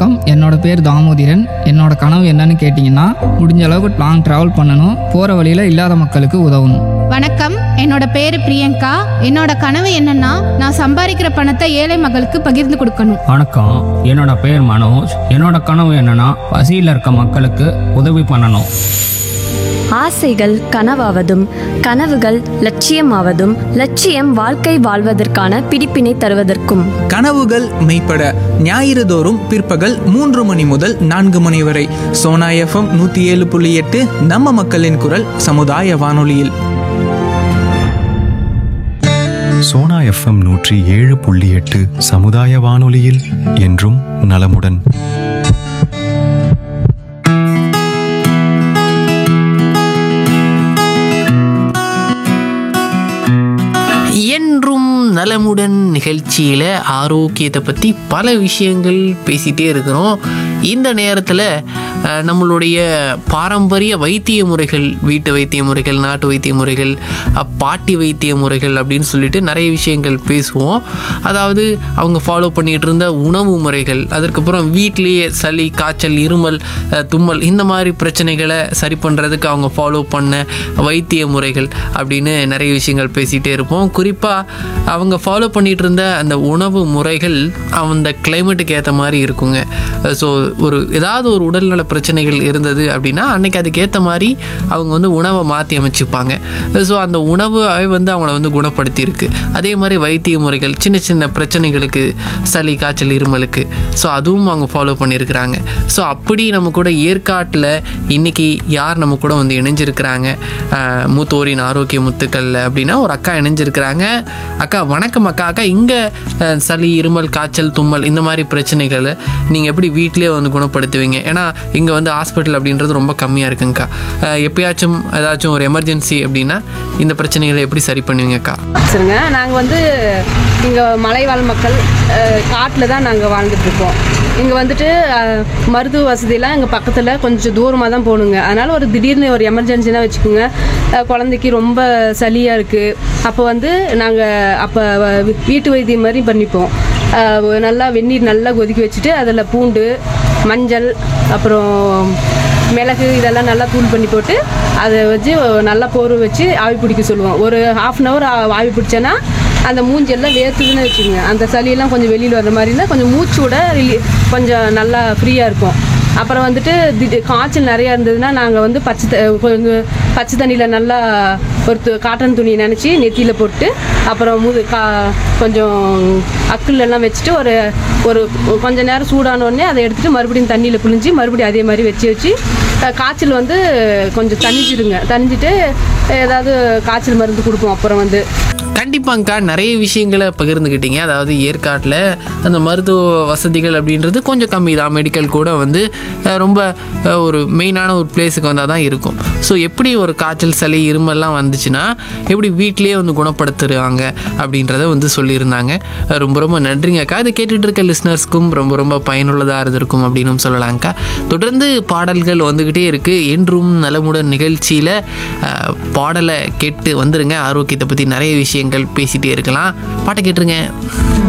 வணக்கம் என்னோட பேர் தாமோதிரன் என்னோட கனவு என்னன்னு கேட்டிங்கன்னா முடிஞ்ச அளவுக்கு லாங் ட்ராவல் பண்ணணும் போகிற வழியில் இல்லாத மக்களுக்கு உதவணும் வணக்கம் என்னோட பேரு பிரியங்கா என்னோட கனவு என்னன்னா நான் சம்பாதிக்கிற பணத்தை ஏழை மக்களுக்கு பகிர்ந்து கொடுக்கணும் வணக்கம் என்னோட பேர் மனோஜ் என்னோட கனவு என்னன்னா பசியில் இருக்க மக்களுக்கு உதவி பண்ணணும் ஆசைகள் கனவாவதும் கனவுகள் லட்சியமாவதும் லட்சியம் வாழ்க்கை வாழ்வதற்கான பிடிப்பினை தருவதற்கும் கனவுகள் மெய்ப்பட ஞாயிறு தோறும் பிற்பகல் மூன்று மணி முதல் நான்கு மணி வரை சோனா எஃப்எம் நூற்றி ஏழு புள்ளி எட்டு நம்ம மக்களின் குரல் சமுதாய வானொலியில் சோனா எஃப்எம் நூற்றி ஏழு புள்ளி எட்டு சமுதாய வானொலியில் என்றும் நலமுடன் என்றும் நலமுடன் நிகழ்ச்சியில் ஆரோக்கியத்தை பற்றி பல விஷயங்கள் பேசிகிட்டே இருக்கிறோம் இந்த நேரத்தில் அஹ், நம்மளுடைய பாரம்பரிய வைத்திய முறைகள் வீட்டு வைத்திய முறைகள் நாட்டு வைத்திய முறைகள் அஹ், பாட்டி வைத்திய முறைகள் அப்படின்னு சொல்லிட்டு நிறைய விஷயங்கள் பேசுவோம் அதாவது அவங்க ஃபாலோ பண்ணிகிட்டு இருந்த உணவு முறைகள் அதற்கப்புறம் வீட்டிலேயே சளி காய்ச்சல் இருமல் அஹ், தும்மல் இந்த மாதிரி பிரச்சனைகளை சரி பண்ணுறதுக்கு அவங்க ஃபாலோ பண்ண வைத்திய முறைகள் அப்படின்னு நிறைய விஷயங்கள் பேசிகிட்டே இருப்போம் குறிப்பாக அவங்க ஃபாலோ பண்ணிட்டு இருந்த அந்த உணவு முறைகள் அந்த கிளைமேட்டுக்கு ஏற்ற மாதிரி இருக்குங்க ஸோ ஒரு ஏதாவது ஒரு உடல்நல பிரச்சனைகள் இருந்தது அப்படின்னா அன்னைக்கு அதுக்கு ஏற்ற மாதிரி அவங்க வந்து உணவை மாற்றி அமைச்சுப்பாங்க ஸோ அந்த உணவு வந்து அவங்கள வந்து குணப்படுத்தியிருக்கு அதே மாதிரி வைத்திய முறைகள் சின்ன சின்ன பிரச்சனைகளுக்கு சளி காய்ச்சல் இருமலுக்கு ஸோ அதுவும் அவங்க ஃபாலோ பண்ணியிருக்கிறாங்க ஸோ அப்படி நம்ம கூட ஏற்காட்டில் இன்னைக்கு யார் நம்ம கூட வந்து இணைஞ்சிருக்கிறாங்க ஆஹ் மூத்தோரின் ஆரோக்கிய முத்துக்கள் அப்படின்னா ஒரு அக்கா இணைஞ்சிருக்கிறாங்க அக்கா வணக்கம் அக்கா அக்கா இங்கே சளி இருமல் காய்ச்சல் தும்மல் இந்த மாதிரி பிரச்சனைகளை நீங்கள் எப்படி வீட்டிலேயே வந்து குணப்படுத்துவீங்க ஏன்னா இங்கே வந்து ஹாஸ்பிட்டல் அப்படின்றது ரொம்ப கம்மியாக இருக்குங்கக்கா ஆஹ் எப்பயாச்சும் ஏதாச்சும் ஒரு எமர்ஜென்சி அப்படின்னா இந்த பிரச்சனைகளை எப்படி சரி பண்ணுவீங்கக்கா சரிங்க நாங்கள் வந்து இங்கே மலைவாழ் மக்கள் காட்டில் தான் நாங்கள் வாழ்ந்துட்டுருக்கோம் இங்கே வந்துட்டு அஹ், மருத்துவ வசதியெல்லாம் எங்கள் பக்கத்தில் கொஞ்சம் தூரமாக தான் போகணுங்க அதனால் ஒரு திடீர்னு ஒரு எமர்ஜென்சினா வச்சுக்கோங்க அஹ், குழந்தைக்கு ரொம்ப சளியாக இருக்குது அப்போ வந்து நாங்கள் அப்போ வீட்டு வைத்தியம் மாதிரி பண்ணிப்போம் அஹ், நல்லா வெந்நீர் நல்லா கொதிக்க வச்சுட்டு அதில் பூண்டு மஞ்சள் அப்புறம் மிளகு இதெல்லாம் நல்லா தூள் பண்ணி போட்டு அதை வச்சு நல்லா போர்வை வச்சு ஆவி பிடிக்க சொல்லுவோம் ஒரு ஹாஃப் அன் ஹவர் ஆவி பிடிச்சேன்னா அந்த மூஞ்செல்லாம் வேர்த்துதுன்னு வச்சுக்கோங்க அந்த சளியெல்லாம் கொஞ்சம் வெளியில் வர மாதிரினா கொஞ்சம் மூச்சு விட ரிலீ கொஞ்சம் நல்லா ஃப்ரீயாக இருக்கும் அப்புறம் வந்துட்டு திடீர் காய்ச்சல் நிறையா இருந்ததுன்னா நாங்கள் வந்து பச்சை த- கொஞ்சம் பச்சை தண்ணியில் நல்லா ஒரு து- காட்டன் துணி நினச்சி நெத்தியில் போட்டு அப்புறம் முது கா கொஞ்சம் அக்குள் எல்லாம் வச்சுட்டு ஒரு ஒரு கொஞ்ச நேரம் சூடான உடனே அதை எடுத்துட்டு மறுபடியும் தண்ணியில் புழிஞ்சு மறுபடியும் அதே மாதிரி வச்சு வச்சு அஹ், காய்ச்சல் வந்து கொஞ்சம் தணிஞ்சிடுங்க தணிஞ்சிட்டு ஏதாவது காய்ச்சல் மருந்து கொடுப்போம் அப்புறம் வந்து கண்டிப்பாங்கக்கா நிறைய விஷயங்களை பகிர்ந்துக்கிட்டீங்க அதாவது ஏற்காட்டில் அந்த மருத்துவ வசதிகள் அப்படின்றது கொஞ்சம் கம்மி தான் மெடிக்கல் கூட வந்து அஹ், ரொம்ப அஹ், ஒரு மெயினான ஒரு பிளேஸுக்கு வந்தால் தான் இருக்கும் ஸோ எப்படி ஒரு காய்ச்சல் சளி இருமல்லாம் வந்துச்சுன்னா எப்படி வீட்டிலேயே வந்து குணப்படுத்துறாங்க அப்படின்றத வந்து சொல்லியிருந்தாங்க அஹ், ரொம்ப ரொம்ப நன்றிங்கக்கா இதை கேட்டுட்டு இருக்க லிஸ்னர்ஸ்க்கும் ரொம்ப ரொம்ப பயனுள்ளதாக இருந்திருக்கும் அப்படின்னு சொல்லலாங்க்கா தொடர்ந்து பாடல்கள் வந்துக்கிட்டே இருக்குது என்றும் நலமுடன் நிகழ்ச்சியில் பாடலை கேட்டு வந்துருங்க ஆரோக்கியத்தை பற்றி நிறைய விஷயங்கள் பேசிகிட்டே இருக்கலாம் பாட்டை கேட்டுருங்க